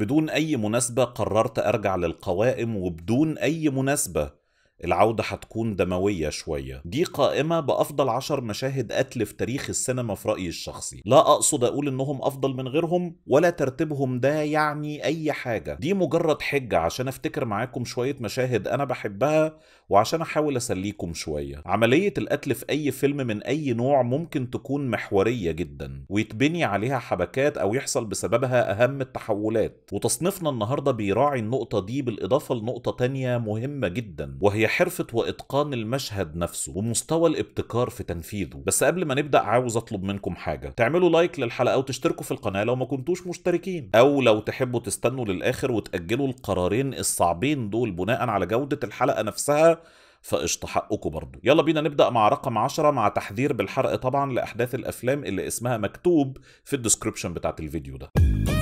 بدون أي مناسبة قررت أرجع للقوائم وبدون أي مناسبة العودة هتكون دموية شوية دي قائمة بأفضل عشر مشاهد قتل في تاريخ السينما في رأيي الشخصي لا أقصد أقول إنهم أفضل من غيرهم ولا ترتيبهم ده يعني أي حاجة دي مجرد حجة عشان أفتكر معاكم شوية مشاهد أنا بحبها وعشان أحاول أسليكم شوية عملية القتل في أي فيلم من أي نوع ممكن تكون محورية جدا ويتبني عليها حبكات أو يحصل بسببها أهم التحولات وتصنيفنا النهاردة بيراعي النقطة دي بالإضافة لنقطة تانية مهمة جدا وهي حرفة وإتقان المشهد نفسه ومستوى الابتكار في تنفيذه بس قبل ما نبدأ عاوز أطلب منكم حاجة تعملوا لايك للحلقة وتشتركوا في القناة لو ما كنتوش مشتركين أو لو تحبوا تستنوا للآخر وتأجلوا القرارين الصعبين دول بناء على جودة الحلقة نفسها فقشطة حقكم برضو يلا بينا نبدأ مع رقم 10 مع تحذير بالحرق طبعا لأحداث الأفلام اللي اسمها مكتوب في الديسكريبشن بتاعت الفيديو ده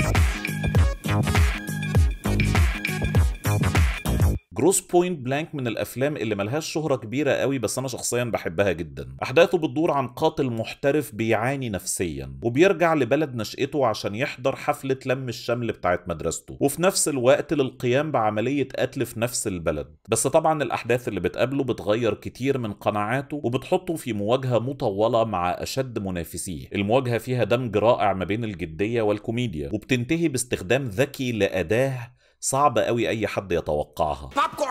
جروس بوينت بلانك من الافلام اللي ملهاش شهرة كبيرة قوي بس انا شخصيا بحبها جدا احداثه بتدور عن قاتل محترف بيعاني نفسيا وبيرجع لبلد نشأته عشان يحضر حفلة لم الشمل بتاعت مدرسته وفي نفس الوقت للقيام بعملية قتل في نفس البلد بس طبعا الاحداث اللي بتقابله بتغير كتير من قناعاته وبتحطه في مواجهة مطولة مع اشد منافسيه المواجهة فيها دمج رائع ما بين الجدية والكوميديا وبتنتهي باستخدام ذكي لأداة صعب قوي اي حد يتوقعها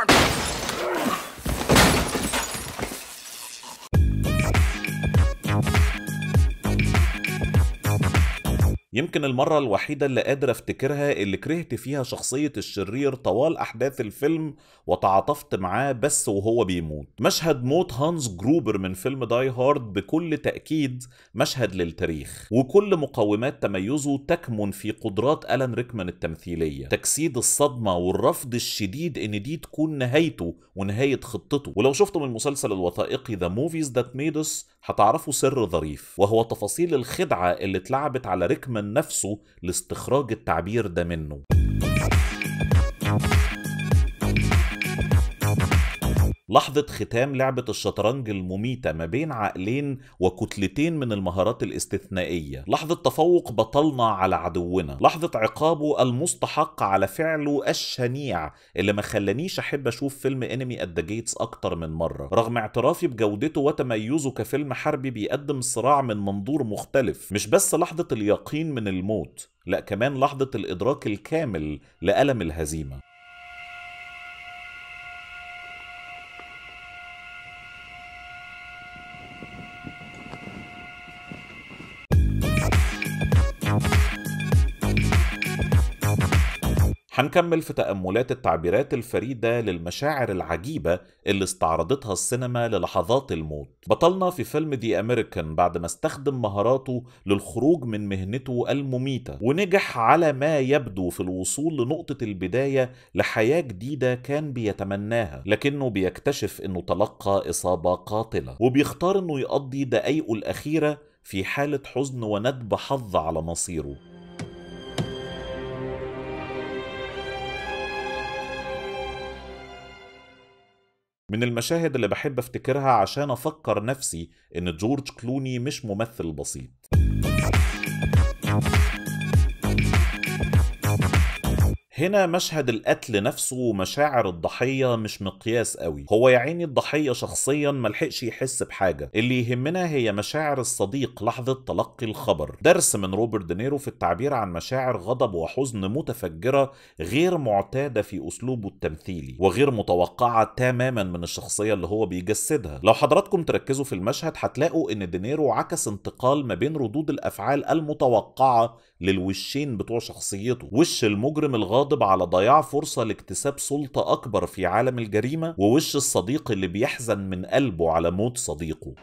يمكن المرة الوحيدة اللي قادر افتكرها اللي كرهت فيها شخصية الشرير طوال أحداث الفيلم وتعاطفت معاه بس وهو بيموت مشهد موت هانز جروبر من فيلم داي هارد بكل تأكيد مشهد للتاريخ وكل مقومات تميزه تكمن في قدرات ألان ريكمان التمثيلية تجسيد الصدمة والرفض الشديد إن دي تكون نهايته ونهاية خطته ولو شفتم المسلسل الوثائقي The Movies That Made Us هتعرفوا سر ظريف وهو تفاصيل الخدعة اللي اتلعبت على ريكمان نفسه لاستخراج التعبير ده منه لحظة ختام لعبة الشطرنج المميتة ما بين عقلين وكتلتين من المهارات الاستثنائية لحظة تفوق بطلنا على عدونا لحظة عقابه المستحق على فعله الشنيع اللي ما خلانيش أحب أشوف فيلم انمي ات ذا جيتس أكتر من مرة رغم اعترافي بجودته وتميزه كفيلم حربي بيقدم صراع من منظور مختلف مش بس لحظة اليقين من الموت لا كمان لحظة الإدراك الكامل لألم الهزيمة هنكمل في تأملات التعبيرات الفريدة للمشاعر العجيبة اللي استعرضتها السينما للحظات الموت بطلنا في فيلم دي أمريكان بعد ما استخدم مهاراته للخروج من مهنته المميتة ونجح على ما يبدو في الوصول لنقطة البداية لحياة جديدة كان بيتمناها لكنه بيكتشف انه تلقى إصابة قاتلة وبيختار انه يقضي دقايقه الأخيرة في حالة حزن وندب حظ على مصيره من المشاهد اللي بحب افتكرها عشان افكر نفسي ان جورج كلوني مش ممثل بسيط هنا مشهد القتل نفسه ومشاعر الضحية مش مقياس قوي هو يا عيني الضحية شخصيا ملحقش يحس بحاجة اللي يهمنا هي مشاعر الصديق لحظة تلقي الخبر درس من روبرت دينيرو في التعبير عن مشاعر غضب وحزن متفجرة غير معتادة في أسلوبه التمثيلي وغير متوقعة تماما من الشخصية اللي هو بيجسدها لو حضراتكم تركزوا في المشهد هتلاقوا ان دينيرو عكس انتقال ما بين ردود الأفعال المتوقعة للوشين بتوع شخصيته وش المجرم الغاضب على ضياع فرصة لاكتساب سلطة أكبر في عالم الجريمة ووش الصديق اللي بيحزن من قلبه على موت صديقه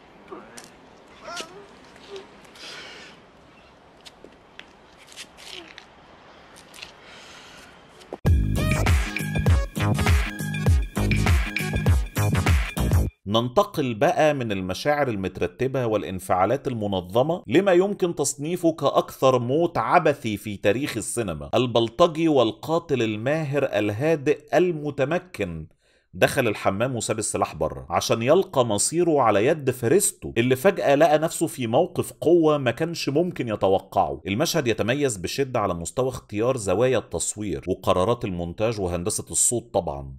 ننتقل بقى من المشاعر المترتبة والانفعالات المنظمة لما يمكن تصنيفه كأكثر موت عبثي في تاريخ السينما البلطجي والقاتل الماهر الهادئ المتمكن دخل الحمام وساب السلاح بره عشان يلقى مصيره على يد فريسته اللي فجأة لقى نفسه في موقف قوة ما كانش ممكن يتوقعه المشهد يتميز بشدة على مستوى اختيار زوايا التصوير وقرارات المونتاج وهندسة الصوت طبعا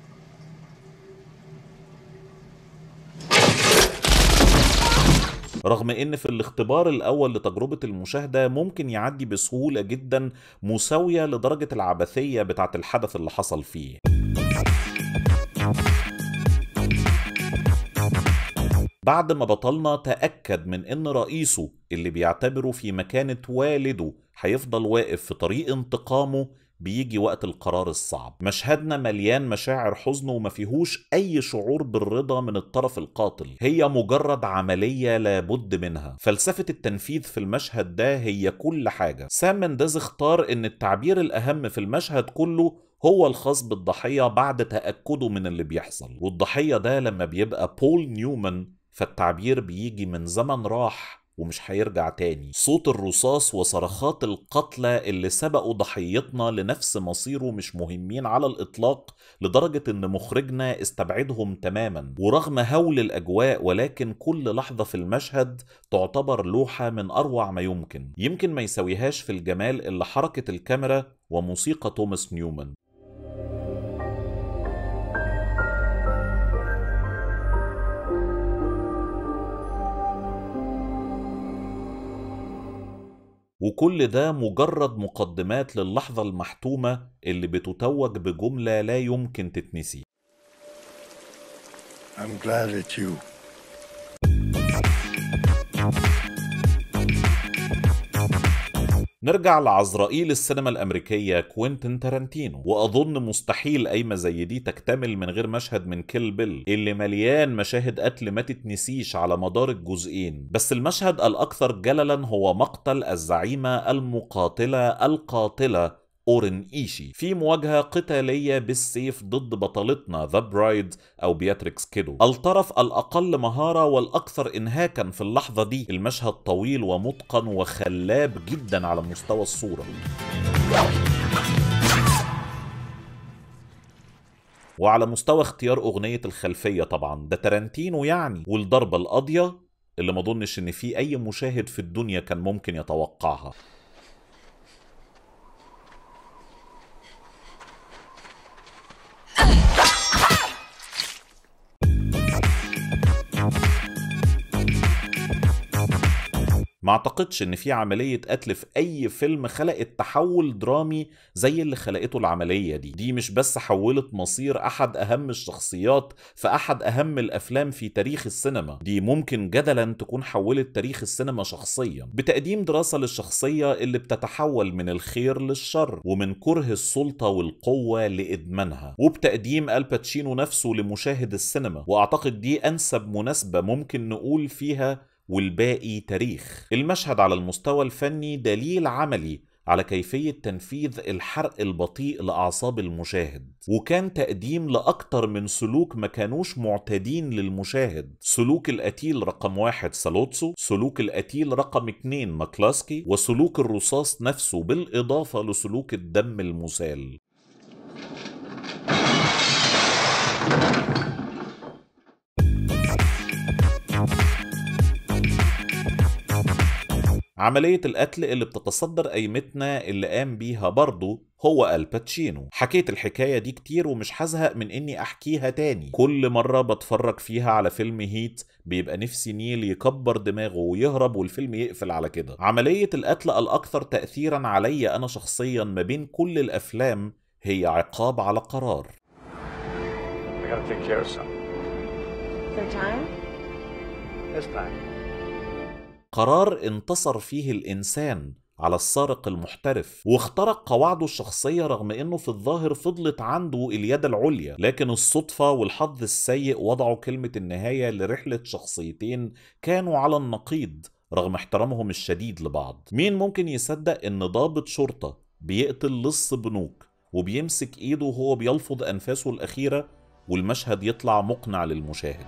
رغم ان في الاختبار الاول لتجربة المشاهدة ممكن يعدي بسهولة جدا مساوية لدرجة العبثية بتاعت الحدث اللي حصل فيه بعد ما بطلنا تأكد من ان رئيسه اللي بيعتبره في مكانة والده هيفضل واقف في طريق انتقامه بيجي وقت القرار الصعب مشهدنا مليان مشاعر حزن وما فيهوش اي شعور بالرضا من الطرف القاتل هي مجرد عملية لابد منها فلسفة التنفيذ في المشهد ده هي كل حاجة سام مندز اختار ان التعبير الاهم في المشهد كله هو الخاص بالضحية بعد تأكده من اللي بيحصل والضحية ده لما بيبقى بول نيومان فالتعبير بيجي من زمن راح ومش هيرجع تاني صوت الرصاص وصرخات القتلى اللي سبقوا ضحيتنا لنفس مصيره مش مهمين على الإطلاق لدرجة إن مخرجنا استبعدهم تماما ورغم هول الأجواء ولكن كل لحظة في المشهد تعتبر لوحة من أروع ما يمكن يمكن ما يساويهاش في الجمال اللي حركة الكاميرا وموسيقى توماس نيومان وكل ده مجرد مقدمات للحظة المحتومة اللي بتتوج بجملة لا يمكن تتنسي I'm glad it's you. نرجع لعزرائيل السينما الأمريكية كوينتين تارانتينو وأظن مستحيل قايمة زي دي تكتمل من غير مشهد من كيل بيل اللي مليان مشاهد قتل ما تتنسيش على مدار الجزئين بس المشهد الأكثر جللا هو مقتل الزعيمة المقاتلة القاتلة اورين ايشي في مواجهه قتاليه بالسيف ضد بطلتنا ذا برايد او بياتريكس كيدو الطرف الاقل مهاره والاكثر انهاكا في اللحظه دي المشهد طويل ومتقن وخلاب جدا على مستوى الصوره وعلى مستوى اختيار اغنيه الخلفيه طبعا ده تارانتينو يعني والضربه القاضيه اللي ما اظنش ان في اي مشاهد في الدنيا كان ممكن يتوقعها ما اعتقدش ان في عملية قتل في اي فيلم خلقت تحول درامي زي اللي خلقته العملية دي دي مش بس حولت مصير احد اهم الشخصيات في احد اهم الافلام في تاريخ السينما دي ممكن جدلا تكون حولت تاريخ السينما شخصيا بتقديم دراسة للشخصية اللي بتتحول من الخير للشر ومن كره السلطة والقوة لادمانها وبتقديم الباتشينو نفسه لمشاهد السينما واعتقد دي انسب مناسبة ممكن نقول فيها والباقي تاريخ المشهد على المستوى الفني دليل عملي على كيفية تنفيذ الحرق البطيء لأعصاب المشاهد وكان تقديم لأكتر من سلوك ما كانوش معتادين للمشاهد سلوك القتيل رقم واحد سالوتسو سلوك القتيل رقم اتنين ماكلاسكي وسلوك الرصاص نفسه بالإضافة لسلوك الدم المسال عملية القتل اللي بتتصدر قيمتنا اللي قام بيها برضه هو الباتشينو حكيت الحكاية دي كتير ومش هزهق من اني احكيها تاني كل مرة بتفرج فيها على فيلم هيت بيبقى نفسي نيل يكبر دماغه ويهرب والفيلم يقفل على كده عملية القتل الاكثر تأثيرا عليا انا شخصيا ما بين كل الافلام هي عقاب على قرار I gotta take care of something. Third time? This time. قرار انتصر فيه الإنسان على السارق المحترف واخترق قواعده الشخصية رغم انه في الظاهر فضلت عنده اليد العليا لكن الصدفة والحظ السيء وضعوا كلمة النهاية لرحلة شخصيتين كانوا على النقيض رغم احترامهم الشديد لبعض مين ممكن يصدق ان ضابط شرطة بيقتل لص بنوك وبيمسك ايده وهو بيلفظ انفاسه الاخيرة والمشهد يطلع مقنع للمشاهد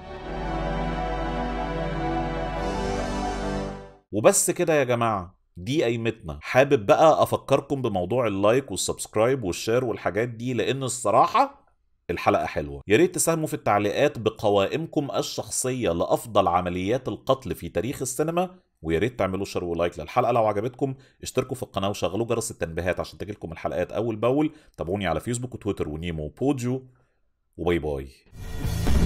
وبس كده يا جماعة دي قيمتنا حابب بقى افكركم بموضوع اللايك والسبسكرايب والشير والحاجات دي لان الصراحة الحلقة حلوة يا ريت تساهموا في التعليقات بقوائمكم الشخصية لأفضل عمليات القتل في تاريخ السينما ويا ريت تعملوا شير ولايك للحلقة لو عجبتكم اشتركوا في القناة وشغلوا جرس التنبيهات عشان تجيلكم الحلقات أول بأول تابعوني على فيسبوك وتويتر ونيمو وبوديو وباي باي